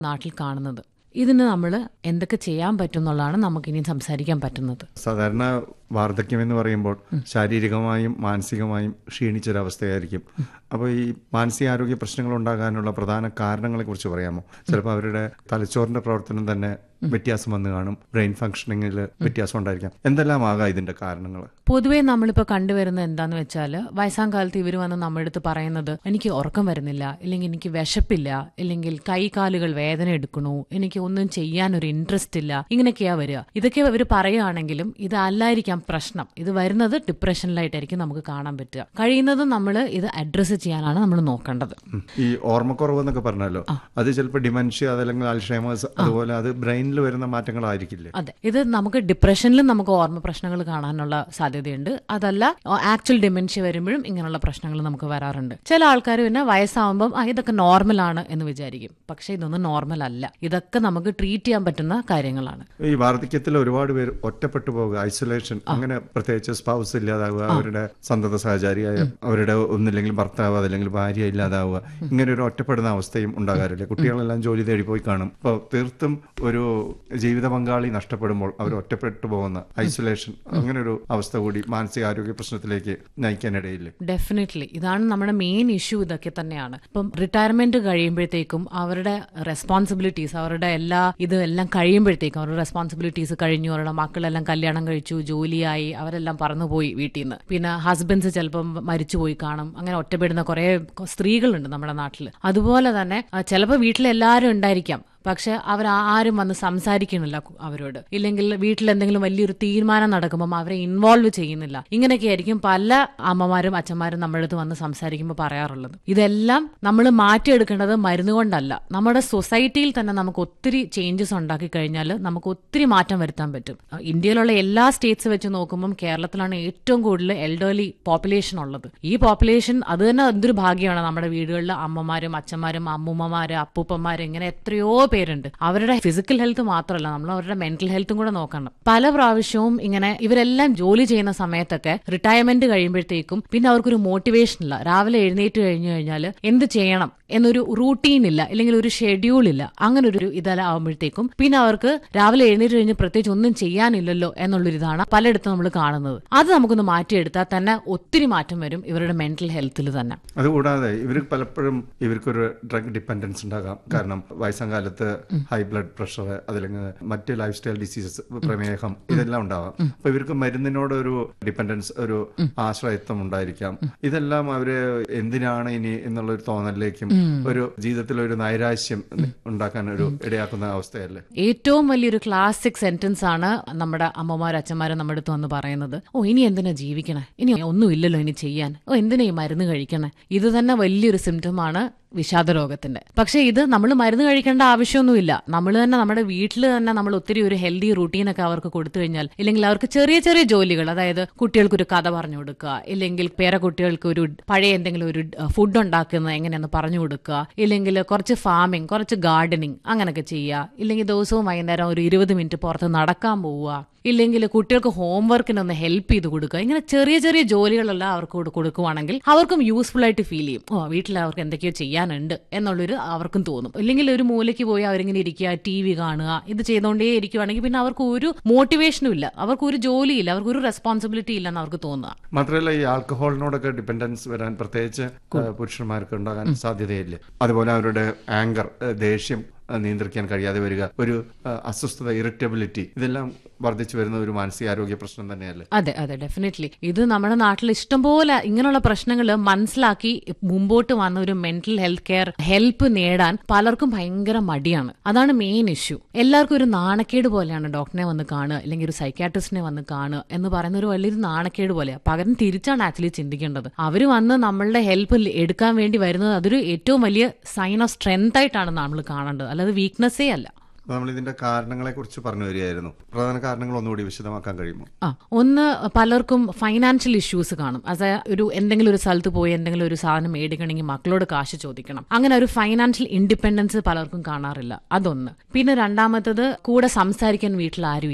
നാട്ടിൽ കാണുന്നത് ഇതിന് നമ്മൾ എന്തൊക്കെ ചെയ്യാൻ പറ്റും എന്നുള്ളതാണ് നമുക്കിനി സംസാരിക്കാൻ പറ്റുന്നത് സാധാരണ വാർദ്ധക്യം എന്ന് പറയുമ്പോൾ ശാരീരികമായും മാനസികമായും ക്ഷീണിച്ചൊരവസ്ഥയായിരിക്കും അപ്പോൾ ഈ മാനസികാരോഗ്യ പ്രശ്നങ്ങൾ ഉണ്ടാകാനുള്ള പ്രധാന കാരണങ്ങളെ കുറിച്ച് പറയാമോ ചിലപ്പോൾ അവരുടെ തലച്ചോറിന്റെ പ്രവർത്തനം തന്നെ വ്യത്യാസം വന്ന് കാണും ബ്രെയിൻ ഫംഗ്ഷനിങ്ങിൽ വ്യത്യാസം ഉണ്ടായിരിക്കാം എന്തെല്ലാം ആകാം ഇതിന്റെ കാരണങ്ങൾ പൊതുവേ നമ്മളിപ്പോൾ കണ്ടുവരുന്നത് എന്താന്ന് വെച്ചാൽ വയസ്സാം കാലത്ത് ഇവർ വന്ന് നമ്മുടെ അടുത്ത് പറയുന്നത് എനിക്ക് ഉറക്കം വരുന്നില്ല ഇല്ലെങ്കിൽ എനിക്ക് വിശപ്പില്ല ഇല്ലെങ്കിൽ കൈ കാലുകൾ വേദന എടുക്കണു എനിക്ക് ഒന്നും ചെയ്യാൻ ഒരു ഇൻട്രസ്റ്റ് ഇല്ല ഇങ്ങനെയൊക്കെയാ വരിക ഇതൊക്കെ ഇവർ പറയുകയാണെങ്കിലും ഇത് അല്ലായിരിക്കാം പ്രശ്നം ഇത് വരുന്നത് ഡിപ്രഷനിലായിട്ടായിരിക്കും നമുക്ക് കാണാൻ പറ്റുക കഴിയുന്നതും നമ്മൾ ഇത് അഡ്രസ്സ് ചെയ്യാനാണ് നമ്മൾ നോക്കേണ്ടത് ഈ ഓർമ്മക്കുറവ് എന്നൊക്കെ പറഞ്ഞല്ലോ അത് ചിലപ്പോൾ ഡിമെൻഷ്യ അതല്ലെങ്കിൽ അൽഷേമേഴ്സ് അതുപോലെ അത് ബ്രെയിനിൽ വരുന്ന മാറ്റങ്ങളായിരിക്കില്ലേ അതെ ഇത് നമുക്ക് ഡിപ്രഷനിലും നമുക്ക് ഓർമ്മ പ്രശ്നങ്ങൾ കാണാനുള്ള സാധ്യതയുണ്ട് അതല്ല ആക്ച്വൽ ഡിമെൻഷ്യ വരുമ്പോഴും ഇങ്ങനെയുള്ള പ്രശ്നങ്ങൾ നമുക്ക് വരാറുണ്ട് ചില ആൾക്കാർ പിന്നെ വയസ്സാവുമ്പം ആ ഇതൊക്കെ നോർമലാണ് എന്ന് വിചാരിക്കും പക്ഷേ ഇതൊന്നും നോർമൽ അല്ല ഇതൊക്കെ നമുക്ക് ട്രീറ്റ് ചെയ്യാൻ പറ്റുന്ന കാര്യങ്ങളാണ് ഈ വാർദ്ധക്യത്തിൽ ഒരുപാട് പേര് ഒറ്റപ്പെട്ടു പോവുക ഐസൊലേഷൻ അങ്ങനെ പ്രത്യേകിച്ച് സ്പൗസ് ഇല്ലാതാവുക അവരുടെ സന്തത സഹചാരിയായ അവരുടെ ഒന്നില്ലെങ്കിൽ ഭർത്താവ് അതല്ലെങ്കിൽ ഭാര്യ ഇല്ലാതാവുക ഇങ്ങനെ ഒരു ഒറ്റപ്പെടുന്ന അവസ്ഥയും ഉണ്ടാകാറില്ല കുട്ടികളെല്ലാം ജോലി തേടി പോയി കാണും അപ്പോൾ തീർത്തും ഒരു ജീവിത പങ്കാളി നഷ്ടപ്പെടുമ്പോൾ അവർ ഒറ്റപ്പെട്ടു പോകുന്ന ഐസൊലേഷൻ അങ്ങനെ ഒരു അവസ്ഥ കൂടി മാനസികാരോഗ്യ പ്രശ്നത്തിലേക്ക് നയിക്കാനിടയില്ലേ ഡെഫിനറ്റ്ലി ഇതാണ് നമ്മുടെ മെയിൻ ഇഷ്യൂ ഇതൊക്കെ തന്നെയാണ് ഇപ്പം റിട്ടയർമെന്റ് കഴിയുമ്പോഴത്തേക്കും അവരുടെ റെസ്പോൺസിബിലിറ്റീസ് അവരുടെ എല്ലാ ഇത് എല്ലാം കഴിയുമ്പോഴത്തേക്കും അവരുടെ റെസ്പോൺസിബിലിറ്റീസ് കഴിഞ്ഞു അവരുടെ മക്കളെല്ലാം കല്യാണം കഴിച്ചു ജോലിയായി അവരെല്ലാം പറന്നുപോയി വീട്ടിൽ നിന്ന് പിന്നെ ഹസ്ബൻഡ്സ് ചിലപ്പം മരിച്ചുപോയി കാണും അങ്ങനെ ഒറ്റപ്പെടുന്ന കുറെ സ്ത്രീകളുണ്ട് നമ്മുടെ നാട്ടിൽ അതുപോലെ തന്നെ ചിലപ്പോൾ വീട്ടിലെല്ലാവരും ഉണ്ടായിരിക്കാം പക്ഷെ അവർ ആരും വന്ന് സംസാരിക്കണില്ല അവരോട് ഇല്ലെങ്കിൽ വീട്ടിൽ എന്തെങ്കിലും വലിയൊരു തീരുമാനം നടക്കുമ്പോൾ അവരെ ഇൻവോൾവ് ചെയ്യുന്നില്ല ഇങ്ങനെയൊക്കെ ആയിരിക്കും പല അമ്മമാരും അച്ഛന്മാരും നമ്മുടെ അടുത്ത് വന്ന് സംസാരിക്കുമ്പോൾ പറയാറുള്ളത് ഇതെല്ലാം നമ്മൾ മാറ്റിയെടുക്കേണ്ടത് മരുന്ന് കൊണ്ടല്ല നമ്മുടെ സൊസൈറ്റിയിൽ തന്നെ നമുക്ക് ഒത്തിരി ചേഞ്ചസ് ഉണ്ടാക്കി കഴിഞ്ഞാൽ നമുക്ക് ഒത്തിരി മാറ്റം വരുത്താൻ പറ്റും ഇന്ത്യയിലുള്ള എല്ലാ സ്റ്റേറ്റ്സ് വെച്ച് നോക്കുമ്പോൾ കേരളത്തിലാണ് ഏറ്റവും കൂടുതൽ എൽഡർലി പോപ്പുലേഷൻ ഉള്ളത് ഈ പോപ്പുലേഷൻ അത് തന്നെ എന്തൊരു ഭാഗ്യമാണ് നമ്മുടെ വീടുകളിൽ അമ്മമാരും അച്ഛന്മാരും അമ്മൂമ്മമാര് അപ്പൂപ്പന്മാര് ഇങ്ങനെ എത്രയോ പേരുണ്ട് അവരുടെ ഫിസിക്കൽ ഹെൽത്ത് മാത്രമല്ല നമ്മൾ അവരുടെ മെന്റൽ ഹെൽത്തും കൂടെ നോക്കണം പല പ്രാവശ്യവും ഇങ്ങനെ ഇവരെല്ലാം ജോലി ചെയ്യുന്ന സമയത്തൊക്കെ റിട്ടയർമെന്റ് കഴിയുമ്പോഴത്തേക്കും പിന്നെ അവർക്കൊരു മോട്ടിവേഷൻ ഇല്ല രാവിലെ എഴുന്നേറ്റ് കഴിഞ്ഞു കഴിഞ്ഞാൽ എന്ത് ചെയ്യണം എന്നൊരു റൂട്ടീൻ ഇല്ല അല്ലെങ്കിൽ ഒരു ഷെഡ്യൂൾ ഇല്ല അങ്ങനെ ഒരു ഇതെല്ലാം ആകുമ്പോഴത്തേക്കും പിന്നെ അവർക്ക് രാവിലെ എഴുന്നേറ്റ് കഴിഞ്ഞ് പ്രത്യേകിച്ച് ഒന്നും ചെയ്യാനില്ലല്ലോ എന്നുള്ളൊരു ഇതാണ് പലയിടത്തും നമ്മൾ കാണുന്നത് അത് നമുക്കൊന്ന് മാറ്റിയെടുത്താൽ തന്നെ ഒത്തിരി മാറ്റം വരും ഇവരുടെ മെന്റൽ ഹെൽത്തിൽ തന്നെ അതുകൂടാതെ ഇവർ പലപ്പോഴും ഇവർക്കൊരു ഡ്രഗ് ഡിപ്പെൻഡൻസ് ഉണ്ടാകാം കാരണം വയസ്സാം കാലത്ത് ഹൈ ബ്ലഡ് പ്രഷർ അതല്ലെങ്കിൽ മറ്റ് ലൈഫ് സ്റ്റൈൽ ഡിസീസസ് പ്രമേഹം ഇതെല്ലാം ഉണ്ടാവാം അപ്പൊ ഇവർക്ക് മരുന്നിനോട് ഒരു ഡിപ്പെൻഡൻസ് ഒരു ആശ്രയത്വം ഉണ്ടായിരിക്കാം ഇതെല്ലാം അവര് എന്തിനാണ് ഇനി എന്നുള്ള ഒരു തോന്നലിലേക്കും ഒരു ജീവിതത്തിൽ ഒരു നൈരാശ്യം ഉണ്ടാക്കാൻ ഒരു ഇടയാക്കുന്ന അവസ്ഥയല്ലേ ഏറ്റവും വലിയൊരു ക്ലാസിക് സെന്റൻസ് ആണ് നമ്മുടെ അമ്മമാരും അച്ഛന്മാരും നമ്മുടെ അടുത്ത് വന്ന് പറയുന്നത് ഓ ഇനി എന്തിനാ ജീവിക്കണേ ഇനി ഒന്നും ഇല്ലല്ലോ ഇനി ചെയ്യാൻ ഓ എന്തിനാ ഈ മരുന്ന് കഴിക്കണേ ഇത് തന്നെ വലിയൊരു സിംറ്റമാണ് വിഷാദ രോഗത്തിന്റെ പക്ഷേ ഇത് നമ്മൾ മരുന്ന് കഴിക്കേണ്ട ആവശ്യമൊന്നുമില്ല നമ്മൾ തന്നെ നമ്മുടെ വീട്ടിൽ തന്നെ നമ്മൾ ഒത്തിരി ഒരു ഹെൽത്തി റൂട്ടീനൊക്കെ അവർക്ക് കൊടുത്തു കഴിഞ്ഞാൽ ഇല്ലെങ്കിൽ അവർക്ക് ചെറിയ ചെറിയ ജോലികൾ അതായത് കുട്ടികൾക്കൊരു കഥ പറഞ്ഞു കൊടുക്കുക ഇല്ലെങ്കിൽ പേര കുട്ടികൾക്ക് ഒരു പഴയ എന്തെങ്കിലും ഒരു ഫുഡ് ഉണ്ടാക്കുന്നത് എങ്ങനെയെന്ന് പറഞ്ഞു കൊടുക്കുക ഇല്ലെങ്കിൽ കുറച്ച് ഫാമിംഗ് കുറച്ച് ഗാർഡനിങ് അങ്ങനെയൊക്കെ ചെയ്യുക ഇല്ലെങ്കിൽ ദിവസവും വൈകുന്നേരം ഒരു ഇരുപത് മിനിറ്റ് പുറത്ത് നടക്കാൻ പോവുക ഇല്ലെങ്കിൽ കുട്ടികൾക്ക് ഹോംവർക്കിനൊന്ന് ഹെൽപ്പ് ചെയ്ത് കൊടുക്കുക ഇങ്ങനെ ചെറിയ ചെറിയ ജോലികളെല്ലാം അവർക്ക് കൊടുക്കുവാണെങ്കിൽ അവർക്കും യൂസ്ഫുൾ ആയിട്ട് ഫീൽ ചെയ്യും ഓ വീട്ടിൽ അവർക്ക് എന്തൊക്കെയോ ചെയ്യാനുണ്ട് എന്നുള്ളൊരു അവർക്കും തോന്നും ഇല്ലെങ്കിൽ ഒരു മൂലയ്ക്ക് പോയി അവരിങ്ങനെ ഇരിക്കുക ടി വി കാണുക ഇത് ചെയ്തുകൊണ്ടേ ഇരിക്കുവാണെങ്കിൽ പിന്നെ അവർക്ക് ഒരു മോട്ടിവേഷനും ഇല്ല അവർക്ക് ഒരു ജോലിയില്ല അവർക്ക് ഒരു റെസ്പോൺസിബിലിറ്റി ഇല്ലെന്ന് അവർക്ക് തോന്നുക മാത്രമല്ല ഈ ആൽക്കഹോളിനോടൊക്കെ ഡിപ്പെൻഡൻസ് വരാൻ പ്രത്യേകിച്ച് പുരുഷന്മാർക്ക് ഉണ്ടാകാൻ സാധ്യതയില്ല അതുപോലെ അവരുടെ ആങ്കർ ദേഷ്യം നിയന്ത്രിക്കാൻ കഴിയാതെ വരിക ഒരു അസ്വസ്ഥത ഇറിറ്റബിലിറ്റി ഇതെല്ലാം വർദ്ധിച്ചു വരുന്ന ഒരു മാനസികാരോഗ്യ പ്രശ്നം തന്നെയല്ലേ അതെ അതെ ഡെഫിനറ്റ്ലി ഇത് നമ്മുടെ നാട്ടിൽ ഇഷ്ടംപോലെ ഇങ്ങനെയുള്ള പ്രശ്നങ്ങൾ മനസ്സിലാക്കി മുമ്പോട്ട് വന്ന ഒരു മെന്റൽ ഹെൽത്ത് കെയർ ഹെൽപ്പ് നേടാൻ പലർക്കും ഭയങ്കര മടിയാണ് അതാണ് മെയിൻ ഇഷ്യൂ എല്ലാവർക്കും ഒരു നാണക്കേട് പോലെയാണ് ഡോക്ടറിനെ വന്ന് കാണുക അല്ലെങ്കിൽ ഒരു സൈക്കാട്രിസ്റ്റിനെ വന്ന് കാണുക എന്ന് പറയുന്ന ഒരു വലിയൊരു നാണക്കേട് പോലെയാണ് പകരം തിരിച്ചാണ് ആക്ച്വലി ചിന്തിക്കേണ്ടത് അവർ വന്ന് നമ്മളുടെ ഹെൽപ്പ് എടുക്കാൻ വേണ്ടി വരുന്നത് അതൊരു ഏറ്റവും വലിയ സൈൻ ഓഫ് സ്ട്രെങ്ത് ആയിട്ടാണ് നമ്മൾ കാണേണ്ടത് അല്ലാതെ വീക്ക്നെസ്സേ അല്ല നമ്മൾ ഇതിന്റെ കാരണങ്ങളെ കുറിച്ച് പറഞ്ഞു വരികയായിരുന്നു പ്രധാന കാരണങ്ങൾ ഒന്നുകൂടി വിശദമാക്കാൻ കഴിയുമോ ആ ഒന്ന് പലർക്കും ഫൈനാൻഷ്യൽ ഇഷ്യൂസ് കാണും അതായത് ഒരു എന്തെങ്കിലും ഒരു സ്ഥലത്ത് പോയി എന്തെങ്കിലും ഒരു സാധനം മേടിക്കണമെങ്കിൽ മക്കളോട് കാശ് ചോദിക്കണം അങ്ങനെ ഒരു ഫൈനാൻഷ്യൽ ഇൻഡിപെൻഡൻസ് പലർക്കും കാണാറില്ല അതൊന്ന് പിന്നെ രണ്ടാമത്തത് കൂടെ സംസാരിക്കാൻ വീട്ടിൽ ആരും ഇല്ല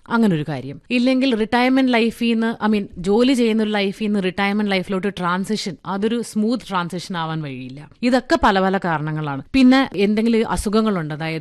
അങ്ങനെ ഒരു കാര്യം ഇല്ലെങ്കിൽ റിട്ടയർമെന്റ് ലൈഫിൽ നിന്ന് ഐ മീൻ ജോലി ചെയ്യുന്ന ഒരു ലൈഫിൽ നിന്ന് റിട്ടയർമെന്റ് ലൈഫിലോട്ട് ട്രാൻസിഷൻ അതൊരു സ്മൂത്ത് ട്രാൻസിഷൻ ആവാൻ വഴിയില്ല ഇതൊക്കെ പല പല കാരണങ്ങളാണ് പിന്നെ എന്തെങ്കിലും അസുഖങ്ങളുണ്ട് അതായത്